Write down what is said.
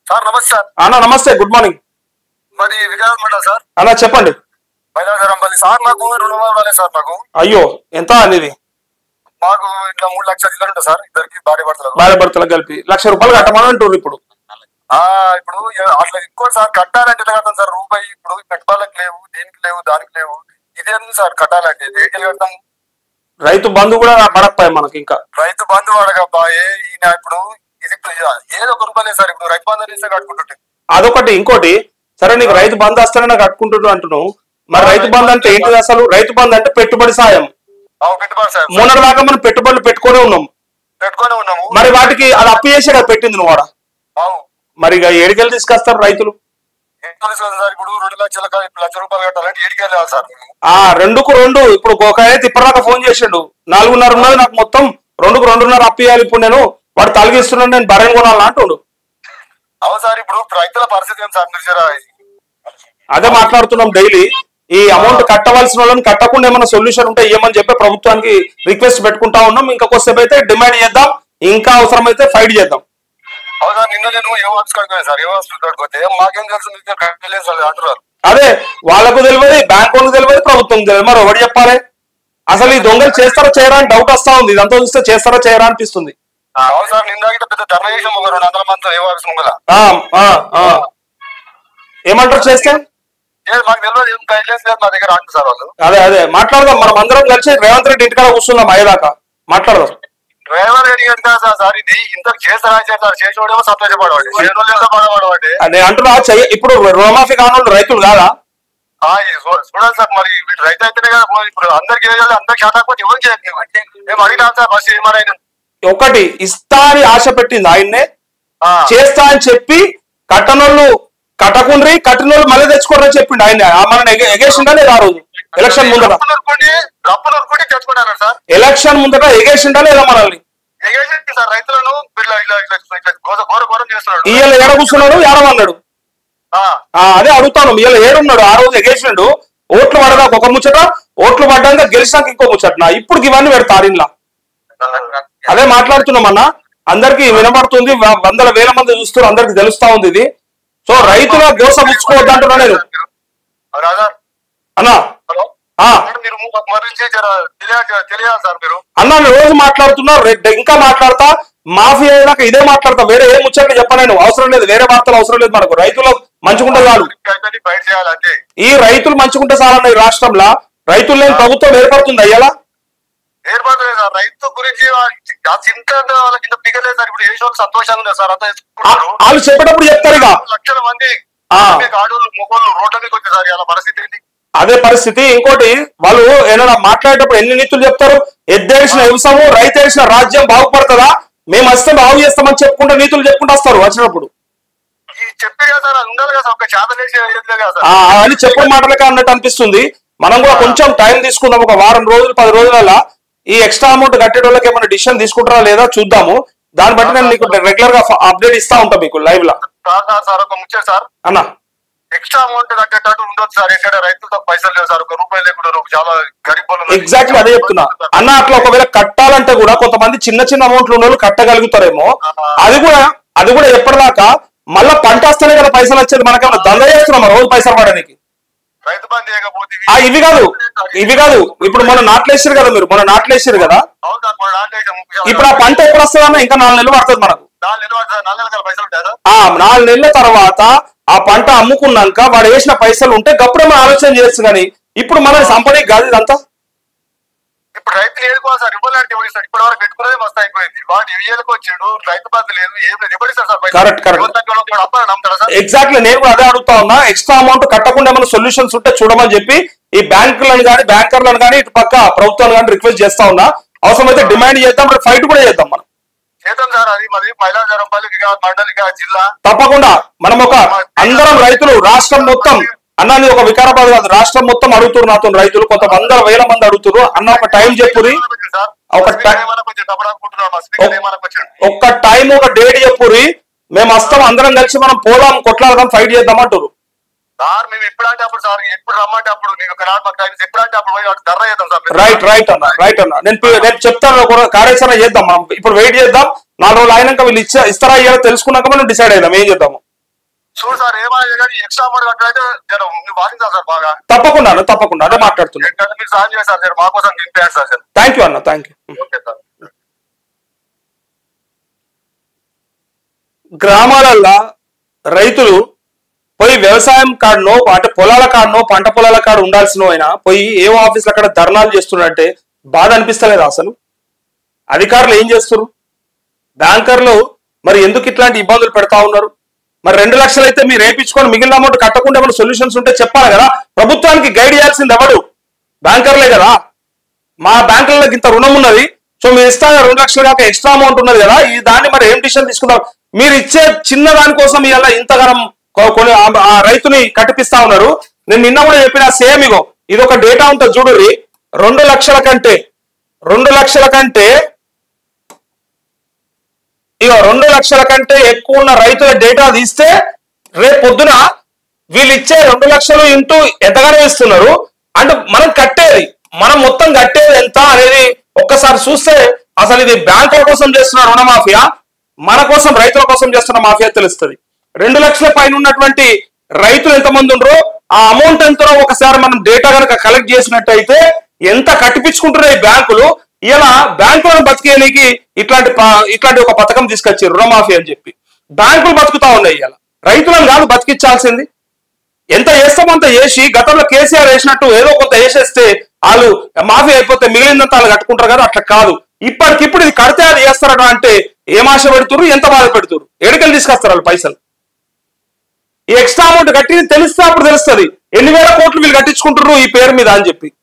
Sir నమస్తే sir అన్న నమస్తే గుడ్ మార్నింగ్ మరి వికాస్ మండల్ సార్ అన్న చెప్పండి మైలాసరంపల్లి సార్ మాకు రుణం ఇవ్వాలి సార్ మాకు అయ్యో ఎంత అనేది మాకు ఇట్లా మూడు లక్షల చిల్లర ఉంటుంది సార్ ఇద్దరికి భార్య భర్తలకు భార్య భర్తలకు కలిపి లక్ష రూపాయలు కట్టమని అంటారు ఇప్పుడు ఆ ఇప్పుడు ఎ- అట్లా ఇంకో సార్ కట్టాలంటే ఎట్లా కడతాం సార్ రూపాయి ఇప్పుడు పెట్టుబడులకు లేవు దేనికి లేవు దానికి లేవు ఇది ఎందుకు సార్ కట్టాలంటే దేనికి కడతాం రైతు బంధు కూడా పడకపోయి మనకి ఇంకా రైతు బంధు వాడకబ్బా ఏ- ఈయన ఇప్పుడు ఇది ఇప్పుడు ఏదో ఒక రూపాయలే సార్ ఇప్పుడు రైతు బంధు ఇస్తే కట్టుకుంటుంటే అదొకటి ఇంకోటి సరే నీకు రైతు బంధు వస్తానని నాకు కట్టుకుంటున్నావు అంటున్నావు మరి రైతు బంధు అంటే ఏంటిది అసలు రైతు బంధు అంటే పెట్టుబడి సాయం అవు పెట్టుబడి సార్ మొన్నటి దాకా మనం పెట్టుబడులు పెట్టుకొని ఉన్నాం పెట్టుకొని ఉన్నాము మరి వాటికి అది అప్పు చేసే కదా పెట్టింది నువ్వు ఆడ అవు మరి ఇక ఏడికెళ్ళి తీసుకొస్తారు రైతులు ఏం తెలుసు కదా సార్ ఇప్పుడు రెండు లక్షల కా- ఇప్పుడు లక్ష రూపాయలు కట్టాలంటే ఏడికి వెళ్ళాలి సార్ మేము ఆ రెండుకు రెండు ఇప్పుడు ఒక అయితే ఇప్పటిదాకా ఫోన్ చేసిండు నాలుగున్నర ఉన్నది నాకు మొత్తం రెండుకు రెండున్నర అప్పు ఇవ్వాలి ఇప్పుడు నేను వాడు తలగిస్తున్నాడు నేను బర్రెని కొనాలని అంటుండు అవును సార్ ఇప్పుడు రైతుల పరిస్థితి ఏం సార్ మీరు జర అదే మాట్లాడుతున్నాం డైలీ ఈ అమౌంట్ కట్టవలసిన వాళ్ళని కట్టకుండా ఏమైనా సొల్యూషన్ ఉంటే ఇవ్వమని చెప్పి ప్రభుత్వానికి రిక్వెస్ట్ పెట్టుకుంటా ఉన్నాం ఇంకా కొద్దిసేపు అయితే డిమాండ్ చేద్దాం ఇంకా అవసరమైతే ఫైట్ చేద్దాం అవును సార్ నిన్న నేను ఏ ఆఫీస్ కడుకోలేదు సార్ ఏ ఆఫీస్ కడుకోతే మాకేం తెలుసు మీకు కట్టలేదు సార్ అంటున్నారు అదే వాళ్ళకు తెలియదు బ్యాంక్ వాళ్ళకి తెలియదు ప్రభుత్వం తెలియదు మరి ఎవరు చెప్పాలి అసలు ఈ దొంగలు చేస్తారా చేయరా అని డౌట్ వస్తా ఉంది ఇదంతా చూస్తే చేస్తారా చేయరా అనిపిస్తుంది అవును సార్ నిన్న గిట్ట పెద్ద ధర్నా చేసాం ఒక రెండు వందల మంది ఏ ఆఫీస్ ముంగల ఆ, ఆ, ఆ. ఏమంటారు చేస్తే ఏ మాకు తెలియదు ఏం గైడ్లైన్స్ లేదు మా దగ్గర అంటు సార్ వాళ్ళు అదే అదే మాట్లాడదాం మనం అందరం కలిసి రేవంత్ రెడ్డి ఇంటికాడ కూర్చుందాం అయ్యేదాకా మాట్లాడదాం డ్రైవర్ అడిగాడు కదా సార్ సార్ ఇది ఇంత చేస్తారా చేస్తారు చేసేవాడేమో సంతోషపడవాడు చేసేవాళ్ళు ఎంత పడవాడు నేను అంటున్నా చెయ్య- ఇప్పుడు రుణమాఫీ కానులు రైతులు కాదా ఆ, ఇది చూ- చూడండి సార్ మరి వీడు రైతు అయితేనే కదా పోయి ఇప్పుడు అందరికి వేయాలి అందరికి శాతకపోతే ఎవరు చేయట్లేదు మేము అడిగినాం సార్ ఫస్ట్ ఏమరైనా ఒకటి ఇస్తా అని ఆశ పెట్టింది ఆయన్నే ఆ, చేస్తా అని చెప్పి కట్టనోళ్ళు కట్టకుండ్రి కట్టినోళ్ళు మళ్ళీ తెచ్చుకోరని చెప్పిండు ఆయన ఆ మన ఎగేసిండా లేదా ఆ రోజు ఎలక్షన్ ముందట రప్పు నరుక్కోండి రప్పు నరుక్కోండి తెచ్చుకుంటాను సార్ ఎలక్షన్ ముందట ఎగేసిండా లేదా మనల్ని ఎగేసి సార్ రైతులను ఇట్లా ఇట్లా ఇట్లా ఇట్లా ఘోర ఘోర ఘోరం చేస్తున్నాడు ఇయ్యాల ఏడ కూర్చున్నాడు ఏడమన్నాడు ఆ, ఆ, అదే అడుగుతాను ఇవాళ ఏడున్నాడు ఆ రోజు ఎగేసిండు ఓట్లు పడదాక ఒక ముచ్చట ఓట్లు పడ్డాక గెలిచినాక ఇంకో ముచ్చట ఇప్పుడు ఇవన్నీ పెడతారు ఇంట్లో అదే మాట్లాడుతున్నాం అన్న అందరికి వినపడుతుంది వ- వందల వేల మంది చూస్తున్నారు అందరికి తెలుస్తా ఉంది ఇది సో రైతుల గోస పుచ్చుకోవద్దు అంటున్నా నేను రాజా అన్న హలో ఆ, మేడం, మీరు మరించి జర తెలియాలి తెలియాలి సార్ మీరు అన్న నేను రోజు మాట్లాడుతున్నా రె- ఇంకా మాట్లాడతా మాఫీ అయినాక ఇదే మాట్లాడతా వేరే ఏ ముచ్చట్లు చెప్పలేను అవసరం లేదు వేరే వార్తలు అవసరం లేదు మనకు రైతులు మంచుకుంటే చాలు అయితే బయట చేయాలి అంతే ఈ రైతులు మంచుకుంటే చాలన్న ఈ రాష్ట్రంలో రైతులు లేని ప్రభుత్వం ఏర్పడుతుంది అయ్యాలా ఏర్పడలేదు సార్ రైతు గురించి ఆ చింత వాళ్ళకి ఇంత పిగలేదు సార్ ఇప్పుడు ఏ షోలు సంతోషంగా ఉన్నారు సార్ అంతా ఆ- ఎత్తుకుంటున్నారు. వాళ్ళు చెప్పేటప్పుడు చెప్తారు ఇక లక్షల మంది ఆ. ఆడోళ్ళు మొగోళ్ళు రోడ్ల మీదకి వచ్చారు సార్ ఇలా పరిస్థితి ఏంటి అదే పరిస్థితి ఇంకోటి వాళ్ళు ఏమైనా మాట్లాడేటప్పుడు ఎన్ని నీతులు చెప్తారు ఎద్దేసిన వ్యవసాయం రైతు వేసిన రాజ్యం బాగుపడుతుందా మేము వస్తే బాగు చేస్తామని చెప్పుకుంటూ నీతులు చెప్పుకుంటూ వస్తారు వచ్చినప్పుడు ఈ చెప్పి కదా సార్ అది ఉండాలి కదా సార్ ఒక చేత లేచి ఏం లేదు కదా సార్ ఆ అని చెప్పిన మాటలకే అన్నట్టు అనిపిస్తుంది మనం కూడా కొంచెం టైం తీసుకుందాం ఒక వారం రోజులు పది రోజులలో ఈ ఎక్స్ట్రా అమౌంట్ కట్టేటోళ్ళకి ఏమైనా డిసిషన్ తీసుకుంటారా లేదా చూద్దాము దాన్ని బట్టి నేను నీకు రెగ్యులర్ గా అప్డేట్ ఇస్తా ఉంటా మీకు లైవ్ లా సార్ సార్ సార్ ఒక ముచ్చట సార్ అన్న ఎక్స్ట్రా అమౌంట్ కట్టేటట్టు ఉండొచ్చు సార్ ఎందుకంటే రైతులతో పైసలు లేవు సార్ ఒక రూపాయి లేకుండా ఉన్నారు. చాలా గరీబ్ వాళ్ళు ఉన్నారు. ఎగ్జాక్ట్లీ అదే చెప్తున్నా అన్న అట్లా ఒకవేళ కట్టాలంటే కూడా కొంతమంది చిన్న చిన్న అమౌంట్లు ఉన్న వాళ్ళు కట్టగలుగుతారేమో అది కూడా అది కూడా ఎప్పటిదాకా మళ్ళా పంట వస్తేనే కదా పైసలు వచ్చేది మనకేమన్నా దంద చేస్తున్నాం రోజు పైసలు పడడానికి రైతు బంధు చేయకపోతే ఆ ఇవి కాదు ఇవి కాదు ఇప్పుడు మొన్న నాట్లేసారు కదా మీరు మొన్న నాట్లేసారు కదా అవును సార్ మన నాలుగు ఐటమ్ ముఖ్యం. ఇప్పుడు ఆ పంట ఎప్పుడు వస్తుందన్న ఇంకా నాలుగు నెలలు పడుతుంది మనకు నాలుగు నెలలు పడుతుంది సార్. నాలుగు నెలల పైసలు ఉంటాయి సార్ ఆ నాలుగు నెలల తర్వాత ఆ పంట అమ్ముకున్నాక వాడు వేసిన పైసలు ఉంటే గప్పుడే మనం ఆలోచన చేయొచ్చు కానీ ఇప్పుడు మన సంపద కాదు ఇదంతా ఇప్పుడు రైతులు ఏడుకోవాలి సార్ ఇవ్వాలంటే ఎవరు సార్ ఇప్పటి వరకు పెట్టుకునేది మస్తు అయిపోయింది వాడు ఇవ్వలకు వచ్చాడు రైతు బంధు లేదు ఏం లేదు ఇవ్వడు సార్ సార్ Correct, correct. అబ్బాయి నమ్ముతారా సార్ ఎగ్జాక్ట్లీ నేను కూడా అదే అడుగుతా ఉన్నా ఎక్స్ట్రా అమౌంట్ కట్టకుండా ఏమైనా సొల్యూషన్స్ ఉంటే చూడమని చెప్పి ఈ బ్యాంకులను కానీ బ్యాంకర్లను కానీ ఇటు పక్క ప్రభుత్వాన్ని కానీ రిక్వెస్ట్ చేస్తా ఉన్నా అవసరమైతే డిమాండ్ చేద్దాం ఫైట్ కూడా చేద్దాం మనం చేద్దాం సార్ అది మరి మైలాజరంపల్లి మండలిగా జిల్లా తప్పకుండా మనం ఒక అందరం రైతులు రాష్ట్రం మొత్తం అన్న ఇది ఒక వికారాబాద్ కాదు రాష్ట్రం మొత్తం అడుగుతున్నారు నాతో రైతులు కొంత వందల వేల మంది అడుగుతున్నారు అన్న ఒక టైం చెప్పురి సార్ ఒక ఒక టై- ఏమైనా కొంచెం డబ్బులు అనుకుంటున్నాం మా స్పీకర్ ఏమైనా కొంచెం ఒక్క టైం ఒక డేట్ చెప్పురి మేము వస్తాం అందరం కలిసి మనం పోదాం కొట్లాడదాం ఫైట్ చేద్దాం అంటారు సార్ మేము ఎప్పుడంటే అప్పుడు సార్ ఎప్పుడు రమ్మంటే అప్పుడు మీకు ఒక నాట్ మాకు టైం ఎప్పుడంటే అప్పుడు పోయి అటు ధర్నా చేద్దాం సార్ మేము. రైట్ రైట్ అన్న రైట్ అన్న నేను పి- నేను చెప్తాను ఒక కార్యాచరణ చేద్దాం మనం ఇప్పుడు వెయిట్ చేద్దాం నాలుగు రోజులు అయినాక వీళ్ళు ఇచ్చా ఇస్తారా ఇయ్యాలో తెలుసుకున్నాక మనం డిసైడ్ అయిదాం ఏం చేద్దాము చూడు సార్ ఏమైనా కానీ ఎక్స్ట్రా అమౌంట్ కట్టాలంటే జర నువ్వు వాదించాలి సార్ బాగా తప్పకుండా అన్న తప్పకుండా అదే మాట్లాడుతున్నా ఏంటంటే మీరు సాయం చేయండి సార్ జర మా కోసం దింపేయండి సార్ జర థ్యాంక్ యూ అన్న థ్యాంక్ యూ ఓకే సార్ గ్రామాలల్లో రైతులు పోయి వ్యవసాయం కాడనో అంటే పొలాల కాడనో పంట పొలాల కాడ ఉండాల్సిన అయినా పోయి ఏ ఆఫీసులు అక్కడ ధర్నాలు చేస్తున్నారంటే బాధ అనిపిస్తలేదు అసలు అధికారులు ఏం చేస్తారు బ్యాంకర్లు మరి ఎందుకు ఇట్లాంటి ఇబ్బందులు పెడతా ఉన్నారు మరి రెండు లక్షలు అయితే మీరు వేయించుకొని మిగిలిన అమౌంట్ కట్టకుండా ఏమైనా సొల్యూషన్స్ ఉంటే చెప్పాలి కదా ప్రభుత్వానికి గైడ్ చేయాల్సింది ఎవడు బ్యాంకర్లే కదా మా బ్యాంకులలో ఇంత రుణం ఉన్నది సో మీరు ఇస్తా రెండు లక్షలు కాక ఎక్స్ట్రా అమౌంట్ ఉన్నది కదా ఈ దాన్ని మరి ఏం డిసిషన్ తీసుకుందాం మీరు ఇచ్చే చిన్న దానికోసం ఇలా ఇంతగానం కొ- కొన్ని ఆ- ఆ రైతుని కట్టిపిస్తా ఉన్నారు నేను నిన్న కూడా చెప్పిన సేమ్ ఇగో ఇది ఒక డేటా ఉంటుంది చూడుర్రి రెండు లక్షల కంటే రెండు లక్షల కంటే ఇక రెండు లక్షల కంటే ఎక్కువ ఉన్న రైతుల డేటా తీస్తే రేపు పొద్దున వీళ్ళు ఇచ్చే రెండు లక్షలు ఇంటూ ఎంతగానో ఇస్తున్నారు అంటే మనం కట్టేది మనం మొత్తం కట్టేది ఎంత అనేది ఒక్కసారి చూస్తే అసలు ఇది బ్యాంకుల కోసం చేస్తున్న రుణమాఫియా మన కోసం రైతుల కోసం చేస్తున్న మాఫియా తెలుస్తుంది రెండు లక్షల పైన ఉన్నటువంటి రైతులు ఎంతమంది ఉండరో ఆ అమౌంట్ ఎంతనో ఒకసారి మనం డేటా కనుక కలెక్ట్ చేసినట్టయితే ఎంత కట్టిపించుకుంటున్నాయి ఈ బ్యాంకులు ఇలా బ్యాంకులను బతికేయడానికి ఇట్లాంటి ప- ఇట్లాంటి ఒక పథకం తీసుకొచ్చారు రుణమాఫీ అని చెప్పి బ్యాంకులు బతుకుతా ఉన్నాయి ఇలా రైతులను కాదు బతికించాల్సింది ఎంత చేస్తామో అంత చేసి గతంలో కేసీఆర్ వేసినట్టు ఏదో కొంత వేసేస్తే వాళ్ళు మాఫీ అయిపోతే మిగిలినంత వాళ్ళు కట్టుకుంటారు కదా అట్లా కాదు ఇప్పటికిప్పుడు ఇది కడితే అది చేస్తారట అంటే ఏం ఆశ పెడుతురు ఎంత బాధ పెడుతురు ఎడికలు తీసుకొస్తారు వాళ్ళు పైసలు ఈ ఎక్స్ట్రా అమౌంట్ కట్టింది తెలిస్తే అప్పుడు తెలుస్తుంది ఎన్ని వేల కోట్లు వీళ్ళు కట్టించుకుంటారు ఈ పేరు మీద అని చెప్పి